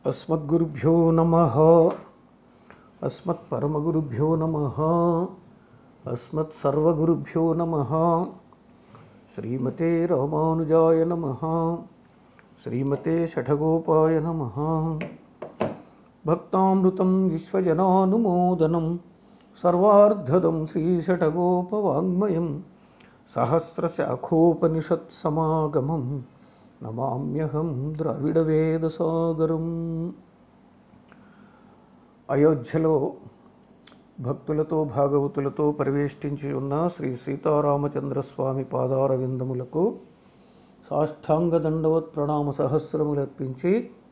अस्मद्गुरुभ्यो नमः अस्मत्परमगुरुभ्यो नमः अस्मत्सर्वगुरुभ्यो नमः श्रीमते रामानुजाय नमः श्रीमते शठगोपाय नमः भक्तामृतं विश्वजनानुमोदनं सर्वार्धदं श्रीशठगोपवाङ्मयं सहस्रशाखोपनिषत्समागमं నమామ్యహం ద్రవిడవేదసాగరం అయోధ్యలో భక్తులతో భాగవతులతో పరివేష్టించి ఉన్న శ్రీ సీతారామచంద్రస్వామి పాదార విందములకు సాష్టాంగ దండవత్ ప్రణామ సహస్రములర్పించి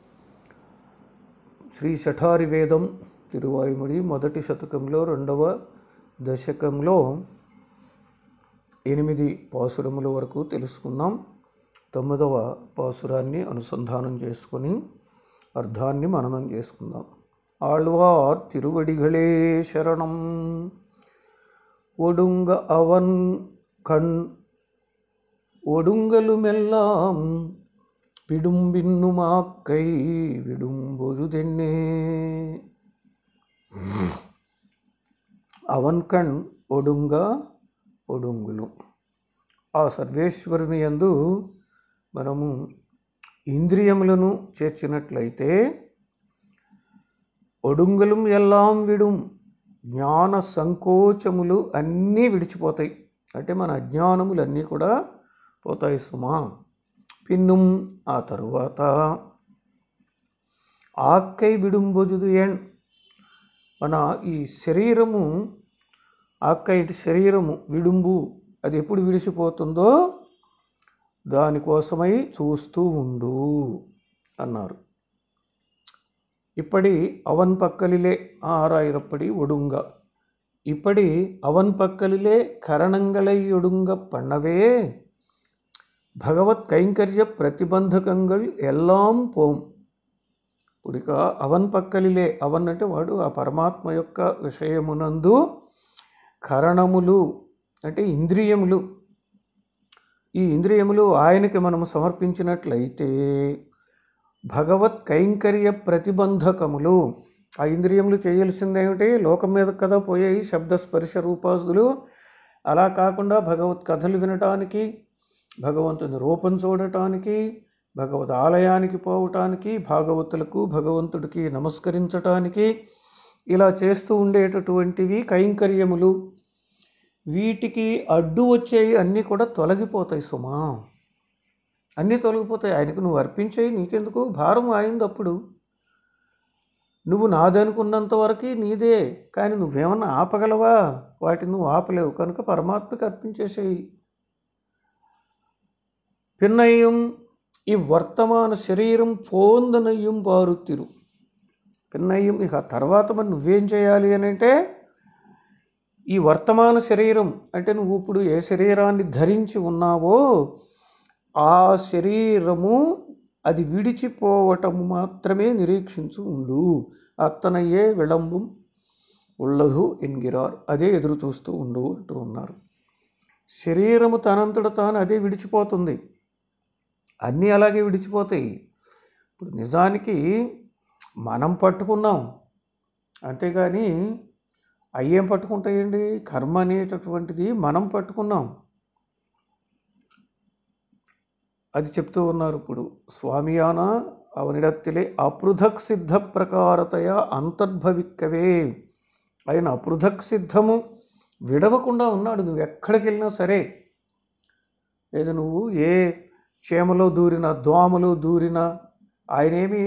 శ్రీ శఠారి వేదం తిరువాయుముడి మొదటి శతకంలో రెండవ దశకంలో ఎనిమిది పాసురముల వరకు తెలుసుకున్నాం తొమ్మిదవ పాసురాన్ని అనుసంధానం చేసుకొని అర్థాన్ని మననం చేసుకుందాం ఆళ్వార్ తిరువడిగళే శరణం ఒడుంగ అవన్ కణ్ ఒడుంగలుమెల్లాం విడుంబిన్ను మాక్కై విడుంబొజుదెన్నే అవన్ కణ్ ఒడుంగ ఒడుంగులు ఆ సర్వేశ్వరుని యందు మనము ఇంద్రియములను చేర్చినట్లయితే ఒడుంగులం ఎల్లాం విడుం జ్ఞాన సంకోచములు అన్నీ విడిచిపోతాయి అంటే మన అజ్ఞానములు అన్నీ కూడా పోతాయి సుమా పిన్నుం ఆ తరువాత ఆక్కై విడుంబొజుదు ఏణ్ మన ఈ శరీరము ఆక్కై శరీరము విడుంబు అది ఎప్పుడు విడిచిపోతుందో దానికోసమై చూస్తూ ఉండు అన్నారు ఇప్పటి అవన్ పక్కలిలే ఆరాయిరప్పటి ఒడుంగ ఇప్పటి అవన్ పక్కలిలే కరణంగళై ఒడుంగ పన్నవే భగవత్ కైంకర్య ప్రతిబంధకంగల్ ఎల్లాం పోం ఇక అవన్ పక్కలిలే అవన్ అంటే వాడు ఆ పరమాత్మ యొక్క విషయమునందు కరణములు అంటే ఇంద్రియములు ఈ ఇంద్రియములు ఆయనకి మనము సమర్పించినట్లయితే భగవత్ కైంకర్య ప్రతిబంధకములు ఆ ఇంద్రియములు చేయాల్సిందేమిటి లోకం మీద కదా పోయాయి శబ్ద స్పర్శ రూపాదులు అలా కాకుండా భగవత్ కథలు వినటానికి భగవంతుని రూపం చూడటానికి భగవద్ ఆలయానికి పోవటానికి భాగవతులకు భగవంతుడికి నమస్కరించటానికి ఇలా చేస్తూ ఉండేటటువంటివి కైంకర్యములు వీటికి అడ్డు వచ్చేవి అన్నీ కూడా తొలగిపోతాయి సుమా అన్నీ తొలగిపోతాయి ఆయనకు నువ్వు అర్పించేయి నీకెందుకు భారం ఆయింది అప్పుడు నువ్వు నాదనుకున్నంత వరకు నీదే కానీ నువ్వేమన్నా ఆపగలవా వాటిని నువ్వు ఆపలేవు కనుక పరమాత్మకి అర్పించేసేయి పిన్నయ్యం ఈ వర్తమాన శరీరం పోందనయ్యం పారుతిరు పిన్నయ్యం ఇక తర్వాత మరి నువ్వేం చేయాలి అని అంటే ఈ వర్తమాన శరీరం అంటే నువ్వు ఇప్పుడు ఏ శరీరాన్ని ధరించి ఉన్నావో ఆ శరీరము అది విడిచిపోవటము మాత్రమే నిరీక్షించు ఉండు అత్తనయ్యే విళంబం ఉళ్ళదు ఎన్గిరార్ అదే ఎదురు చూస్తూ ఉండు అంటూ ఉన్నారు శరీరము తనంతట తాను అదే విడిచిపోతుంది అన్నీ అలాగే విడిచిపోతాయి ఇప్పుడు నిజానికి మనం పట్టుకున్నాం అంతేగాని అయ్యేం పట్టుకుంటాయండి కర్మ అనేటటువంటిది మనం పట్టుకున్నాం అది చెప్తూ ఉన్నారు ఇప్పుడు స్వామియాన అవనిడత్తిలే అపృథక్ సిద్ధ ప్రకారతయ అంతర్భవిక్కవే ఆయన అపృథక్ సిద్ధము విడవకుండా ఉన్నాడు నువ్వు ఎక్కడికి వెళ్ళినా సరే లేదు నువ్వు ఏ చేమలో దూరినా దోమలో దూరినా ఆయనేమి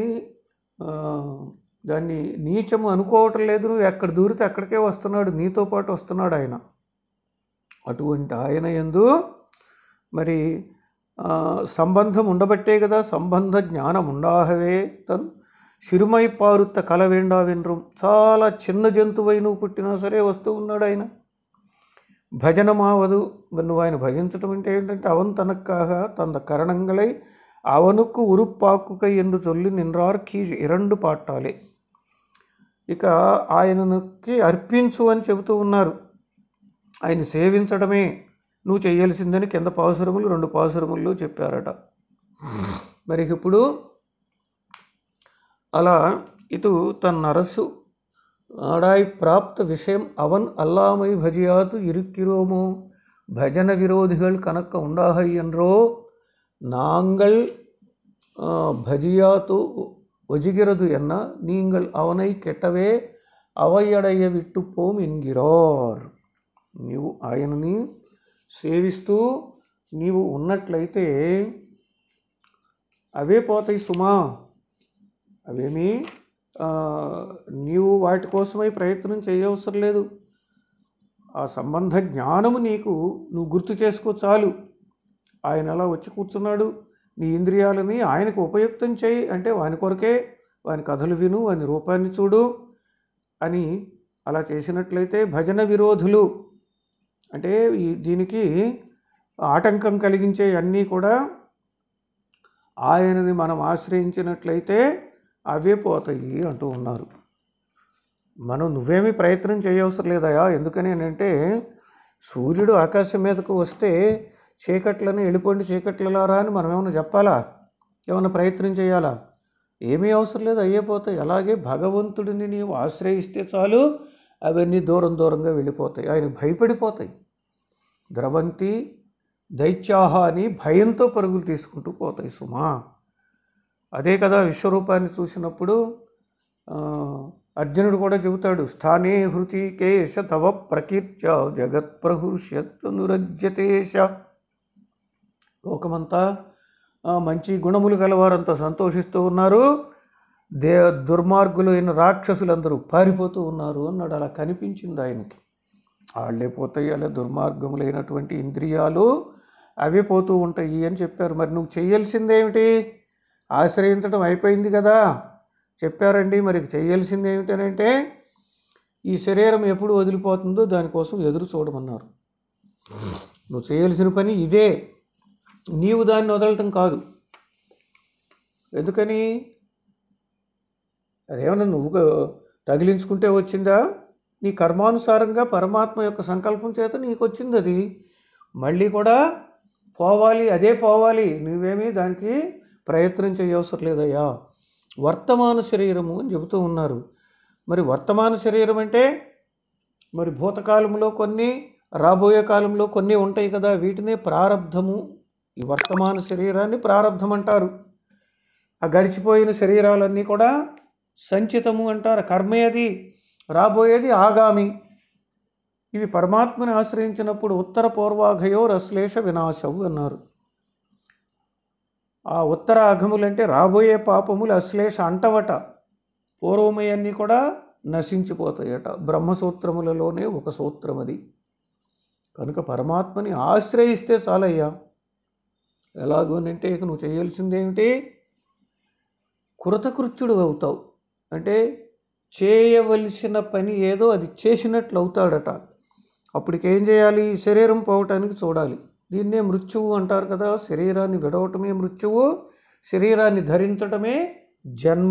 దాన్ని నీచము అనుకోవటం లేదు నువ్వు ఎక్కడ దూరితే అక్కడికే వస్తున్నాడు నీతో పాటు వస్తున్నాడు ఆయన అటువంటి ఆయన ఎందు మరి సంబంధం ఉండబట్టే కదా సంబంధ జ్ఞానం ఉండాహవే తను సిరుమై పారుత్త కల వేండా వినరం చాలా చిన్న జంతువై నువ్వు పుట్టినా సరే వస్తూ ఉన్నాడు ఆయన భజన మావదు నువ్వు ఆయన భజించటం అంటే ఏంటంటే అవన్ తనక్కాக తన కరణంగళై అవనుకు ఉరుప్పాకుకై ఎందు చొల్లి నిన్రార్కి ఇరండు పాట్టాలే ఇక ఆయనకి అర్పించు అని చెబుతూ ఉన్నారు ఆయన సేవించడమే నువ్వు చేయాల్సిందని కింద పాసురములు రెండు పాసురముల్లో చెప్పారట మరి ఇప్పుడు అలా ఇటు తన నరస్సు ஆடாய் பிராப்த விஷயம் அவன் அல்லாமை பஜியாது இருக்கிறோமோ பஜன விரோதிகள் கணக்க உண்டாக என்றோ நாங்கள் ஆ, பஜியாது ஒஜுகிறது என்ன நீங்கள் அவனை கெட்டவே అవయడయ విట్టుపోం ఎన్గిరార్ నీవు ఆయనని సేవిస్తూ నీవు ఉన్నట్లయితే అవే పోతాయి సుమా అవేమీ ఆ, నీవు వాటి కోసమై ప్రయత్నం చేయవసరం లేదు ఆ సంబంధ జ్ఞానము నీకు నువ్వు గుర్తు చేసుకో చాలు ఆయన అలా వచ్చి కూర్చున్నాడు నీ ఇంద్రియాలని ఆయనకు ఉపయుక్తం చేయి అంటే వాని కొరకే వాని కథలు విను వాని రూపాన్ని చూడు అని అలా చేసినట్లయితే భజన విరోధులు అంటే ఈ దీనికి ఆటంకం కలిగించే అన్నీ కూడా ఆయనని మనం ఆశ్రయించినట్లయితే అవే పోతాయి అంటూ ఉన్నారు మనం నువ్వేమీ ప్రయత్నం చేయవసరం లేదయా ఎందుకని అంటే సూర్యుడు ఆకాశం మీదకు వస్తే చీకట్లని వెళ్ళిపోండి చీకట్లలారా అని మనం ఏమైనా చెప్పాలా ఏమైనా ప్రయత్నం చేయాలా ఏమీ అవసరం లేదు అయ్యే పోతాయి అలాగే భగవంతుడిని నీవు ఆశ్రయిస్తే చాలు అవన్నీ దూరం దూరంగా వెళ్ళిపోతాయి ఆయన భయపడిపోతాయి ద్రవంతి దైత్యాహ అని భయంతో పరుగులు తీసుకుంటూ పోతాయి సుమా అదే కదా విశ్వరూపాన్ని చూసినప్పుడు ఆ, అర్జునుడు కూడా చెబుతాడు స్థానే హృతికేశ తవ ప్రకీర్త్య జగత్ప్రహృష్యత్తు నురజ్యతేశ లోకమంతా ఆ, మంచి గుణములు గలవారంతా సంతోషిస్తూ ఉన్నారు దే దుర్మార్గులైన రాక్షసులందరూ పారిపోతూ ఉన్నారు అన్నాడు అలా కనిపించింది ఆయనకి వాళ్ళే పోతాయి అలా దుర్మార్గములైనటువంటి ఇంద్రియాలు అవే పోతూ ఉంటాయి అని చెప్పారు మరి నువ్వు చేయాల్సిందేమిటి ఆశ్రయించడం అయిపోయింది కదా చెప్పారండి మరి చేయాల్సింది ఏమిటనంటే ఈ శరీరం ఎప్పుడు వదిలిపోతుందో దానికోసం ఎదురు చూడమన్నారు నువ్వు చేయాల్సిన పని ఇదే నీవు దాన్ని వదలటం కాదు ఎందుకని అదేమన్నా నువ్వు తగిలించుకుంటే వచ్చిందా నీ కర్మానుసారంగా పరమాత్మ యొక్క సంకల్పం చేత నీకు వచ్చింది అది మళ్ళీ కూడా పోవాలి అదే పోవాలి నువ్వేమీ దానికి ప్రయత్నం చేయవసరం లేదయ్యా వర్తమాన శరీరము అని చెబుతూ ఉన్నారు మరి వర్తమాన శరీరం అంటే మరి భూతకాలంలో కొన్ని రాబోయే కాలంలో కొన్ని ఉంటాయి కదా వీటినే ప్రారంధము ఈ వర్తమాన శరీరాన్ని ప్రారంధం అంటారు ఆ గడిచిపోయిన శరీరాలన్నీ కూడా సంచితము అంటారు కర్మే అది రాబోయేది ఆగామి ఇవి పరమాత్మని ఆశ్రయించినప్పుడు ఉత్తర పూర్వాఘయో రశ్లేష వినాశవు అన్నారు ఆ ఉత్తర అఘములంటే రాబోయే పాపములు అశ్లేష అంటవట పూర్వమయన్నీ కూడా నశించిపోతాయట బ్రహ్మసూత్రములలోనే ఒక సూత్రం అది కనుక పరమాత్మని ఆశ్రయిస్తే చాలయ్యా ఎలాగో అంటే ఇక నువ్వు చేయాల్సిందేమిటి కృతకృత్యుడు అవుతావు అంటే చేయవలసిన పని ఏదో అది చేసినట్లు అవుతాడట అప్పటికేం చేయాలి శరీరం పోవటానికి చూడాలి దీన్నే మృత్యువు అంటారు కదా శరీరాన్ని విడవటమే మృత్యువు శరీరాన్ని ధరించటమే జన్మ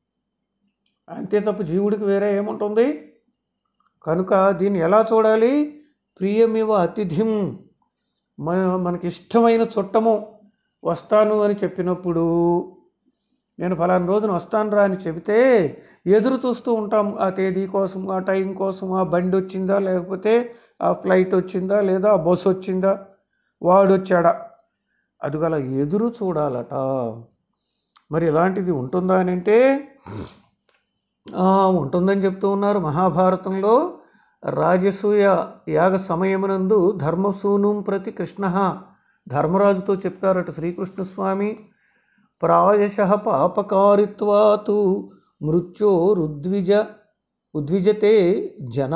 అంతే తప్ప జీవుడికి వేరే ఏముంటుంది కనుక దీన్ని ఎలా చూడాలి ప్రియమివ అతిథిం మన మనకి ఇష్టమైన చుట్టము వస్తాను అని చెప్పినప్పుడు నేను ఫలానా రోజున వస్తాను రా అని చెబితే ఎదురు చూస్తూ ఉంటాం ఆ తేదీ కోసం ఆ టైం కోసం ఆ బండి వచ్చిందా లేకపోతే ఆ ఫ్లైట్ వచ్చిందా లేదా ఆ బస్సు వచ్చిందా వాడు వచ్చాడా అది గల ఎదురు చూడాలట మరి ఇలాంటిది ఉంటుందా అని అంటే ఆ, ఉంటుందని చెప్తూ ఉన్నారు మహాభారతంలో రాజసూయ యాగ సమయమునందు ధర్మసూనుం ప్రతి కృష్ణ ధర్మరాజుతో చెప్పారట శ్రీకృష్ణ స్వామి ప్రాయశ పాపకారిత్వాతు మృత్యోరుద్విజ ఉద్విజతే జన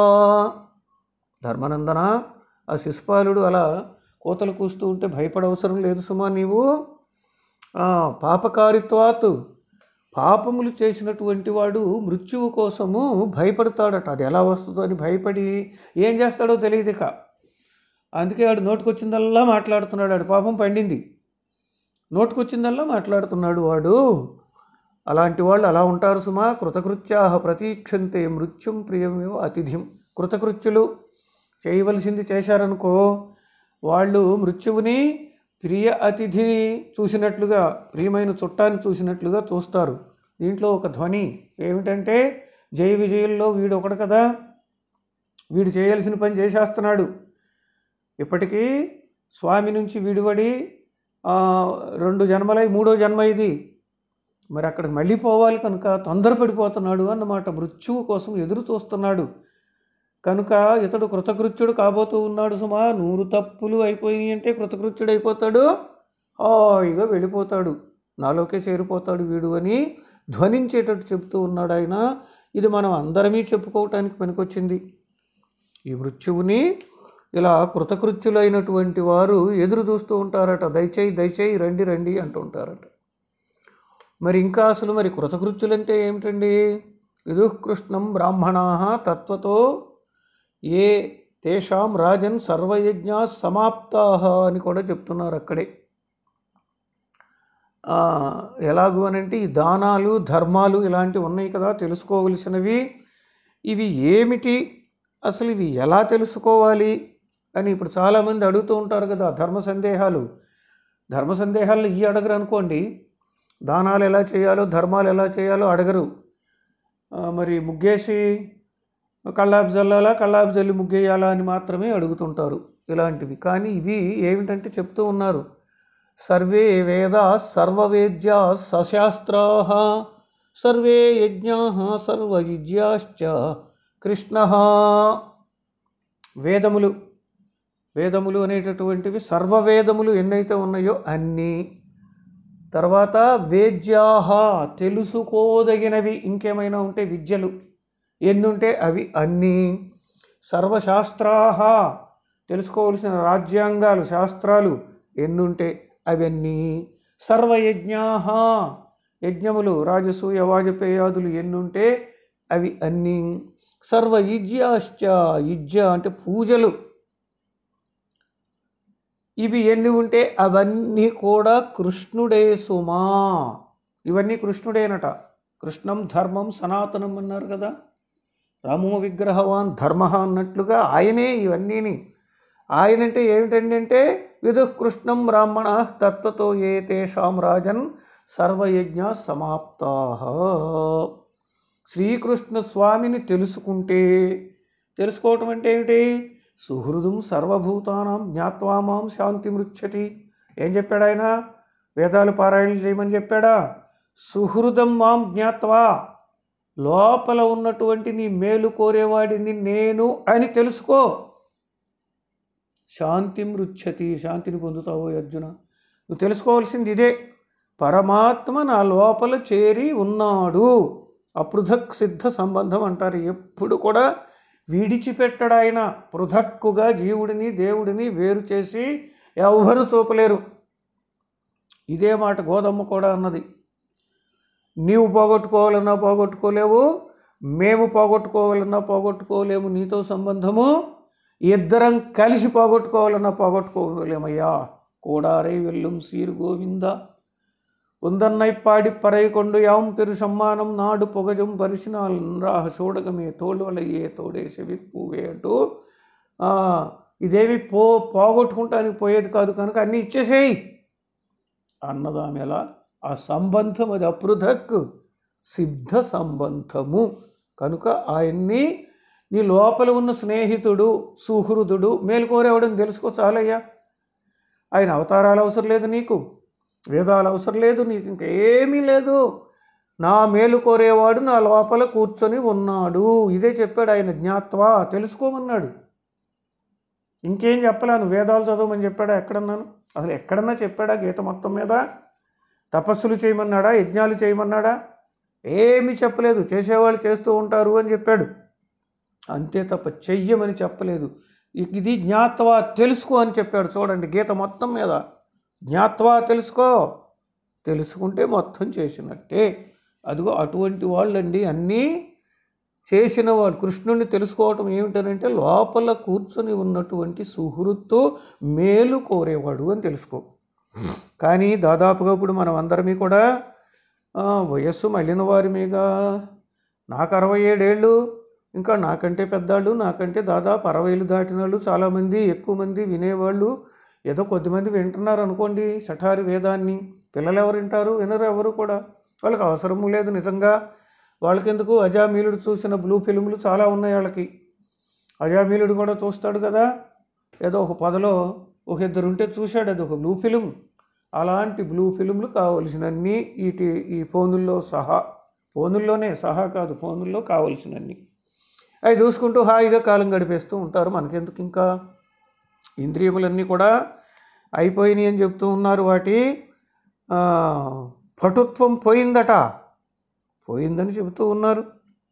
ధర్మనందన ఆ శిశుపాలుడు అలా కోతలు కూస్తూ ఉంటే భయపడవసరం లేదు సుమా నీవు ఆ, పాపకారిత్వాత్ పాపములు చేసినటువంటి వాడు మృత్యువు కోసము భయపడతాడట అది ఎలా వస్తుందో అని భయపడి ఏం చేస్తాడో తెలియదు ఇక అందుకే వాడు నోటుకొచ్చిందల్లా మాట్లాడుతున్నాడు ఆడు పాపం పండింది నోటుకొచ్చిందల్లా మాట్లాడుతున్నాడు వాడు అలాంటి వాళ్ళు అలా ఉంటారు సుమా కృతకృత్యా ప్రతీక్షంతే మృత్యుం ప్రియమేవ అతిథిం కృతకృత్యులు చేయవలసింది చేశారనుకో వాళ్ళు మృత్యువుని ప్రియ అతిథిని చూసినట్లుగా ప్రియమైన చుట్టాన్ని చూసినట్లుగా చూస్తారు దీంట్లో ఒక ధ్వని ఏమిటంటే జయ విజయుల్లో వీడు ఒకడు కదా వీడు చేయాల్సిన పని చేసేస్తున్నాడు ఇప్పటికీ స్వామి నుంచి విడివడి ఆ, రెండు జన్మలై మూడో జన్మ ఇది మరి అక్కడికి మళ్ళీ పోవాలి కనుక తొందరపడిపోతున్నాడు అన్నమాట మృత్యువు కోసం ఎదురు చూస్తున్నాడు కనుక ఇతడు కృతకృత్యుడు కాబోతూ ఉన్నాడు సుమా నూరు తప్పులు అయిపోయినాయి అంటే కృతకృత్యుడు అయిపోతాడు హాయిగా వెళ్ళిపోతాడు నాలోకే చేరిపోతాడు వీడు అని ధ్వనించేటట్టు చెప్తూ ఉన్నాడు ఆయన ఇది మనం అందరమీ చెప్పుకోవటానికి పనికొచ్చింది ఈ మృత్యువుని ఇలా కృతకృత్యులైనటువంటి వారు ఎదురు చూస్తూ ఉంటారట దయచేయి దయచేయి రండి రండి అంటుంటారట మరి ఇంకా అసలు మరి కృతకృత్యులంటే ఏమిటండి విదుఃకృష్ణం బ్రాహ్మణా తత్వతో ఏ తేషాం రాజన్ సర్వయజ్ఞా సమాప్తా అని కూడా చెప్తున్నారు అక్కడే ఆ, ఎలాగు అని అంటే ఈ దానాలు ధర్మాలు ఇలాంటివి ఉన్నాయి కదా తెలుసుకోవలసినవి ఇవి ఏమిటి అసలు ఇవి ఎలా తెలుసుకోవాలి అని ఇప్పుడు చాలామంది అడుగుతూ ఉంటారు కదా ధర్మ సందేహాలు ధర్మ సందేహాలు ఈ అడగరు అనుకోండి దానాలు ఎలా చేయాలో ధర్మాలు ఎలా చేయాలో అడగరు ఆ, మరి ముగ్గేసి కళ్ళాపు జల్లాలా కళ్ళాపు జల్లి ముగ్గేయాలా అని మాత్రమే అడుగుతుంటారు ఇలాంటివి కానీ ఇవి ఏమిటంటే చెప్తూ ఉన్నారు సర్వే వేద సర్వవేద్యా సశాస్త్రా సర్వే యజ్ఞా సర్వయుజ్యాశ్చ కృష్ణ వేదములు వేదములు అనేటటువంటివి సర్వవేదములు ఎన్నైతే ఉన్నాయో అన్నీ తర్వాత వేద్యాహ తెలుసుకోదగినవి ఇంకేమైనా ఉంటే విద్యలు ఎన్నుంటే అవి అన్నీ సర్వశాస్త్రాహ తెలుసుకోవలసిన రాజ్యాంగాలు శాస్త్రాలు ఎన్నుంటే అవన్నీ సర్వయజ్ఞాహ యజ్ఞములు రాజసూయ వాజపేయాదులు ఎన్నుంటే అవి అన్నీ సర్వ యుజ్యాశ్చ యుజ్య అంటే పూజలు ఇవి ఎన్ని ఉంటే అవన్నీ కూడా కృష్ణుడే సుమా ఇవన్నీ కృష్ణుడేనట కృష్ణం ధర్మం సనాతనం అన్నారు కదా రామో విగ్రహవాన్ ధర్మ అన్నట్లుగా ఆయనే ఇవన్నీని ఆయనంటే ఏమిటండి అంటే విదుః కృష్ణం బ్రాహ్మణ తత్వతో ఏ తేషాం రాజన్ సర్వయజ్ఞ సమాప్తా శ్రీకృష్ణ స్వామిని తెలుసుకుంటే తెలుసుకోవటం అంటే ఏమిటి సుహృదం సర్వభూతానం జ్ఞాత్వా మాం శాంతి మృచ్చతి ఏం చెప్పాడు ఆయన వేదాలు పారాయణ చేయమని చెప్పాడా సుహృదం మాం జ్ఞాత్వా లోపల ఉన్నటువంటి నీ మేలు కోరేవాడిని నేను అని తెలుసుకో శాంతి మృచ్చతి శాంతిని పొందుతావు అర్జున నువ్వు తెలుసుకోవాల్సింది ఇదే పరమాత్మ నా లోపల చేరి ఉన్నాడు అపృథక్ సిద్ధ సంబంధం అంటారు ఎప్పుడు కూడా విడిచిపెట్టడు ఆయన పృథక్కుగా జీవుడిని దేవుడిని వేరు చేసి ఎవ్వరు చూపలేరు ఇదే మాట గోదమ్మ కూడా అన్నది నీవు పోగొట్టుకోవాలన్నా పోగొట్టుకోలేవు మేము పోగొట్టుకోవాలన్నా పోగొట్టుకోలేము నీతో సంబంధము ఇద్దరం కలిసి పోగొట్టుకోవాలన్నా పోగొట్టుకోలేమయ్యా కూడారై వెల్లుం సీరు గోవింద ఉందన్నై పాడి పறை కొండు యాం పెరు సమ్మానం నాడు పొగజం పరిసినాల్ రాహ చూడగమే తోలువలయ్యే తోడేసి విప్పువే అంటూ ఆ, ఇదేమి పో పోగొట్టుకుంటానికి పోయేది కాదు కనుక అన్నీ ఇచ్చేసేయి అన్నదామె ఎలా ఆ సంబంధం అది అపృథక్ సిద్ధ సంబంధము కనుక ఆయన్ని నీ లోపల ఉన్న స్నేహితుడు సుహృదుడు మేలుకోరేవాడని తెలుసుకో చాలయ్యా ఆయన అవతారాలు అవసరం లేదు నీకు వేదాలు అవసరం లేదు నీకు ఇంకేమీ లేదు నా మేలు కోరేవాడు నా లోపల కూర్చొని ఉన్నాడు ఇదే చెప్పాడు ఆయన జ్ఞాత్వా తెలుసుకోమన్నాడు ఇంకేం చెప్పలేను వేదాలు చదవమని చెప్పాడా ఎక్కడన్నాను అసలు ఎక్కడన్నా చెప్పాడా గీత మొత్తం మీద తపస్సులు చేయమన్నాడా యజ్ఞాలు చేయమన్నాడా ఏమీ చెప్పలేదు చేసేవాళ్ళు చేస్తూ ఉంటారు అని చెప్పాడు అంతే తప్ప చెయ్యమని చెప్పలేదు ఇ- ఇది జ్ఞాత్వా తెలుసుకో అని చెప్పాడు చూడండి గీత మొత్తం మీద జ్ఞాత్వా తెలుసుకో తెలుసుకుంటే మొత్తం చేసినట్టే అదిగో అటువంటి వాళ్ళండి అన్నీ చేసిన వాళ్ళు కృష్ణుడిని తెలుసుకోవటం ఏమిటనంటే లోపల కూర్చొని ఉన్నటువంటి సుహృత్తు మేలు కోరేవాడు అని తెలుసుకో కానీ దాదాపుగా ఇప్పుడు మనం అందరమీ కూడా ఆ, వయస్సు మళ్ళిన వారిమేగా నాకు అరవై ఏడేళ్ళు ఇంకా నాకంటే పెద్దాళ్ళు నాకంటే దాదాపు అరవైలు దాటిన వాళ్ళు చాలామంది ఎక్కువ మంది వినేవాళ్ళు ఏదో కొద్దిమంది వింటున్నారు అనుకోండి శఠారి వేదాన్ని పిల్లలు ఎవరు వింటారు వినరు ఎవరు కూడా వాళ్ళకి అవసరము లేదు నిజంగా వాళ్ళకెందుకు అజామీలుడు చూసిన బ్లూ ఫిల్ములు చాలా ఉన్నాయి వాళ్ళకి అజామీలుడు కూడా చూస్తాడు కదా ఏదో ఒక పదలో ఒక ఇద్దరు ఉంటే చూశాడు అది ఒక బ్లూ ఫిలిం అలాంటి బ్లూ ఫిలింలు కావలసినన్ని వీటి ఈ ఫోనుల్లో సహా ఫోనుల్లోనే సహా కాదు ఫోనుల్లో కావలసినన్ని అవి చూసుకుంటూ హాయిగా కాలం గడిపేస్తూ ఉంటారు మనకెందుకు ఇంకా ఇంద్రియములన్నీ కూడా అయిపోయినాయి అని చెప్తూ ఉన్నారు వాటి ఆ, పటుత్వం పోయిందట పోయిందని చెబుతూ ఉన్నారు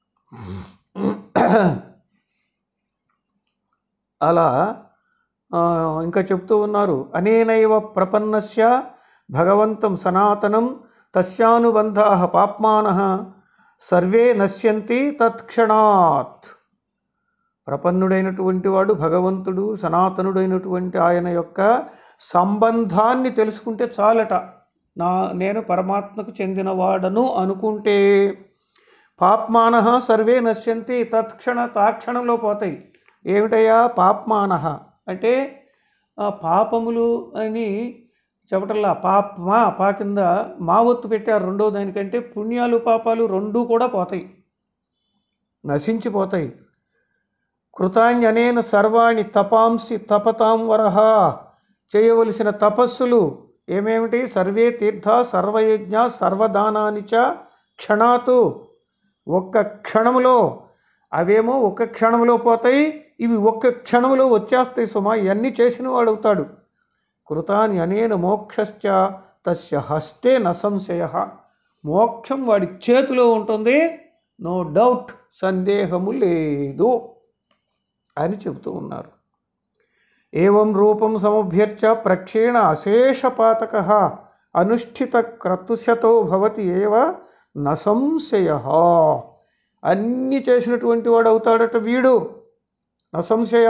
అలా ఆ, ఇంకా చెప్తూ ఉన్నారు అనేనైవ ప్రపన్నస్య భగవంతం సనాతనం తస్యానుబంధా పాప్మాన సర్వే నశ్యంతి తత్క్షణాత్ ప్రపన్నుడైనటువంటి వాడు భగవంతుడు సనాతనుడైనటువంటి ఆయన యొక్క సంబంధాన్ని తెలుసుకుంటే చాలట నా నేను పరమాత్మకు చెందినవాడను అనుకుంటే పాప్మాన సర్వే నశ్యంతి తత్క్షణ తాక్షణంలో పోతాయి ఏమిటయ్యా పాప్మాన అంటే ఆ పాపములు అని చెప్పటల్లా పాప్మా పా కింద మా ఒత్తు పెట్టారు రెండో దానికంటే పుణ్యాలు పాపాలు రెండూ కూడా పోతాయి నశించిపోతాయి కృతాన్యనేన సర్వాణి తపాంసి తపతాం వరహ చేయవలసిన తపస్సులు ఏమేమిటి సర్వే తీర్థ సర్వయజ్ఞ సర్వదానాని చ క్షణాతు ఒక్క క్షణములో అవేమో ఒక్క క్షణంలో పోతాయి ఇవి ఒక్క క్షణంలో వచ్చేస్తాయి సుమా ఇవన్నీ చేసిన వాడు అవుతాడు కృతాని అనేన మోక్షశ్చ తస్య హస్తే న సంశయ మోక్షం వాడి చేతిలో ఉంటుంది నో డౌట్ సందేహము లేదు అని చెబుతూ ఉన్నారు ఏం రూపం సముభ్యర్చ ప్రక్షీణ అశేషపాతక అనుష్ఠిత క్రతుశతో భవతి ఏవ న సంశయ అన్నీ చేసినటువంటి వాడు అవుతాడట వీడు న సంశయ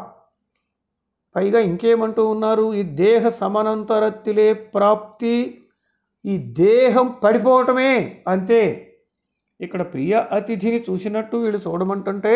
పైగా ఇంకేమంటూ ఉన్నారు ఈ దేహ సమానంతరత్తిలే ప్రాప్తి ఈ దేహం పడిపోవటమే అంతే ఇక్కడ ప్రియ అతిథిని చూసినట్టు వీళ్ళు చూడమంటుంటే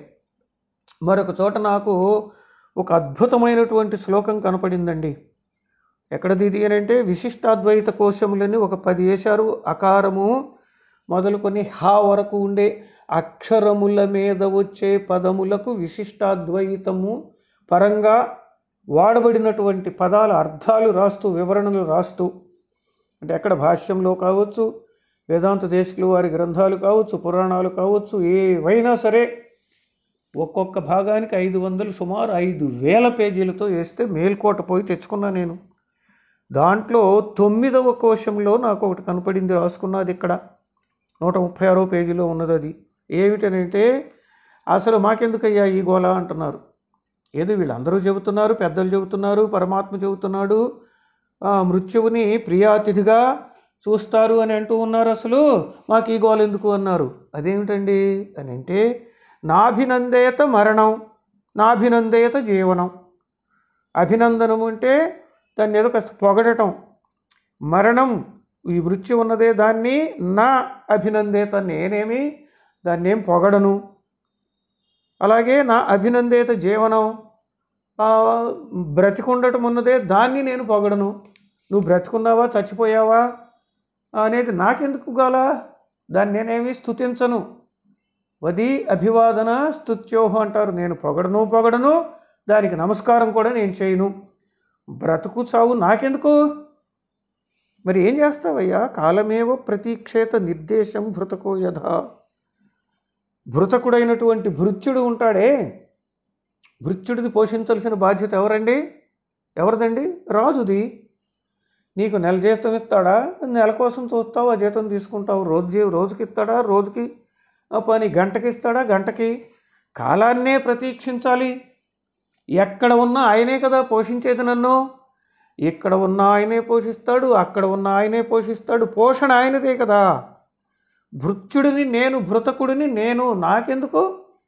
మరొక చోట నాకు ఒక అద్భుతమైనటువంటి శ్లోకం కనపడిందండి ఎక్కడది ఇది అని అంటే విశిష్టాద్వైత కోశములని ఒక పది వేశారు అకారము మొదలుకొని హా వరకు ఉండే అక్షరముల మీద వచ్చే పదములకు విశిష్టాద్వైతము పరంగా వాడబడినటువంటి పదాల అర్థాలు రాస్తూ వివరణలు రాస్తూ అంటే ఎక్కడ భాష్యంలో కావచ్చు వేదాంత దేశకులు వారి గ్రంథాలు కావచ్చు పురాణాలు కావచ్చు ఏవైనా సరే ఒక్కొక్క భాగానికి ఐదు వందలు సుమారు ఐదు వేల పేజీలతో వేస్తే మేల్కోట పోయి తెచ్చుకున్నా నేను దాంట్లో తొమ్మిదవ కోశంలో నాకు ఒకటి కనపడింది రాసుకున్నది ఇక్కడ నూట ముప్పై ఆరో పేజీలో ఉన్నది అది ఏమిటనంటే అసలు మాకెందుకయ్యా ఈ గోళ అంటున్నారు ఏదో వీళ్ళందరూ చెబుతున్నారు పెద్దలు చెబుతున్నారు పరమాత్మ చెబుతున్నాడు ఆ, మృత్యువుని ప్రియాతిథిగా చూస్తారు అని అంటూ ఉన్నారు అసలు మాకు ఈ గోల ఎందుకు అన్నారు అదేమిటండి అని అంటే నాభినందేత మరణం నాభినందేత జీవనం అభినందనం అంటే దాన్ని ఏదో కాస్త పొగడటం మరణం ఈ మృత్యు ఉన్నదే దాన్ని నా అభినందేత నేనేమి దాన్ని ఏం పొగడను అలాగే నా అభినందేత జీవనం ఆ, బ్రతికుండటం ఉన్నదే దాన్ని నేను పొగడను నువ్వు బ్రతికున్నావా చచ్చిపోయావా అనేది నాకెందుకు గాల దాన్ని నేనేమి స్తుతించను వది అభివాదన స్తుత్యోహం అంటారు నేను పొగడను పొగడను దానికి నమస్కారం కూడా నేను చేయను బ్రతుకు చావు నాకెందుకు మరి ఏం చేస్తావయ్యా కాలమేవ ప్రతీక్షేత నిర్దేశం భృతకో యథ భృతకుడైనటువంటి భృత్యుడు ఉంటాడే భృత్యుడిది పోషించాల్సిన బాధ్యత ఎవరండి ఎవరిదండి రాజుది నీకు నెల జీతం ఇస్తాడా నెల కోసం చూస్తావు ఆ జీతం తీసుకుంటావు రోజు జీ- రోజుకి ఇస్తాడా రోజుకి ఆ పని గంటకి ఇస్తాడా గంటకి కాలాన్నే ప్రతీక్షించాలి ఎక్కడ ఉన్నా ఆయనే కదా పోషించేది నన్ను ఇక్కడ ఉన్న ఆయనే పోషిస్తాడు అక్కడ ఉన్న ఆయనే పోషిస్తాడు పోషణ ఆయనదే కదా భృత్యుడిని నేను భృతకుడిని నేను నాకెందుకు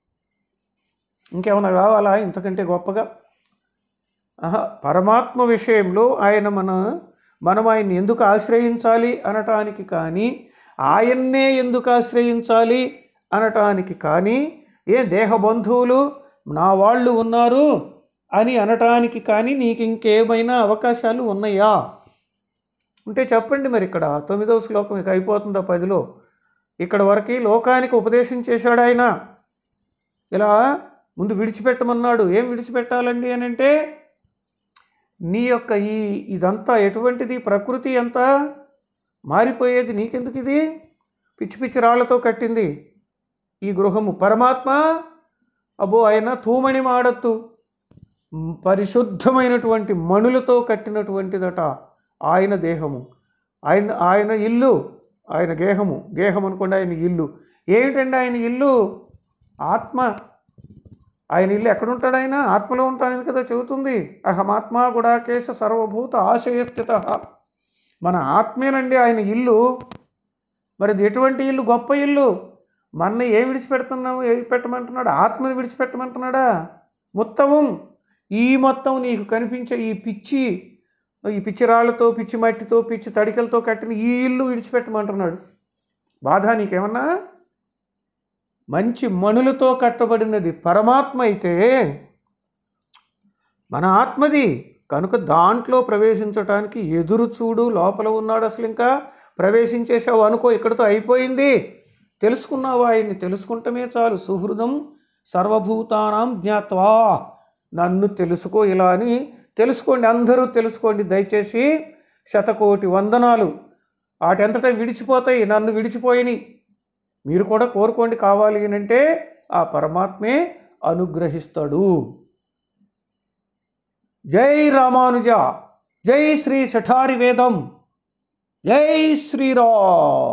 ఇంకేమైనా కావాలా ఇంతకంటే గొప్పగా ఆహా, పరమాత్మ విషయంలో ఆయన మన మనం ఆయన్ని ఎందుకు ఆశ్రయించాలి అనటానికి కానీ ఆయన్నే ఎందుకు ఆశ్రయించాలి అనటానికి కానీ ఏ దేహ బంధువులు నా వాళ్ళు ఉన్నారు అని అనటానికి కానీ నీకు ఇంకేమైనా అవకాశాలు ఉన్నాయా ఉంటే చెప్పండి మరి ఇక్కడ తొమ్మిదవ శ్లోకం ఇక అయిపోతుందా పదిలో ఇక్కడ వరకు లోకానికి ఉపదేశం చేశాడు ఆయన ఇలా ముందు విడిచిపెట్టమన్నాడు ఏం విడిచిపెట్టాలండి అని అంటే నీ యొక్క ఈ ఇదంతా ఎటువంటిది ప్రకృతి అంతా మారిపోయేది నీకెందుకు ఇది పిచ్చి పిచ్చి రాళ్లతో కట్టింది ఈ గృహము పరమాత్మ అబ్బో ఆయన తూమణి మాడత్తు మ్, పరిశుద్ధమైనటువంటి మణులతో కట్టినటువంటిదట ఆయన దేహము ఆయన ఆయన ఇల్లు ఆయన గేహము గేహం అనుకోండి ఆయన ఇల్లు ఏమిటండి ఆయన ఇల్లు ఆత్మ ఆయన ఇల్లు ఎక్కడుంటాడు ఆయన ఆత్మలో ఉంటానని కదా చెబుతుంది అహమాత్మ గుడాకేశ సర్వభూత ఆశయస్థిత మన ఆత్మేనండి ఆయన ఇల్లు మరి అది ఎటువంటి ఇల్లు గొప్ప ఇల్లు మన ఏ విడిచిపెడుతున్నావు ఏ పెట్టమంటున్నాడు ఆత్మని విడిచిపెట్టమంటున్నాడా మొత్తము ఈ మొత్తం నీకు కనిపించే ఈ పిచ్చి ఈ పిచ్చి రాళ్లతో పిచ్చి మట్టితో పిచ్చి తడికలతో కట్టిన ఈ ఇల్లు విడిచిపెట్టమంటున్నాడు బాధ నీకేమన్నా మంచి మణులతో కట్టబడినది పరమాత్మ అయితే మన ఆత్మది కనుక దాంట్లో ప్రవేశించటానికి ఎదురు చూడు లోపల ఉన్నాడు అసలు ఇంకా ప్రవేశించేసావు అనుకో ఇక్కడితో అయిపోయింది తెలుసుకున్నావు ఆయన్ని తెలుసుకుంటమే చాలు సుహృదం సర్వభూతానాం జ్ఞాత్వా నన్ను తెలుసుకో ఇలా అని తెలుసుకోండి అందరూ తెలుసుకోండి దయచేసి శతకోటి వందనాలు వాటంతటా విడిచిపోతాయి నన్ను విడిచిపోయిని మీరు కూడా కోరుకోండి కావాలి అని అంటే ఆ పరమాత్మే అనుగ్రహిస్తాడు జై రామానుజ జై శ్రీ శఠారి వేదం జై శ్రీరామ్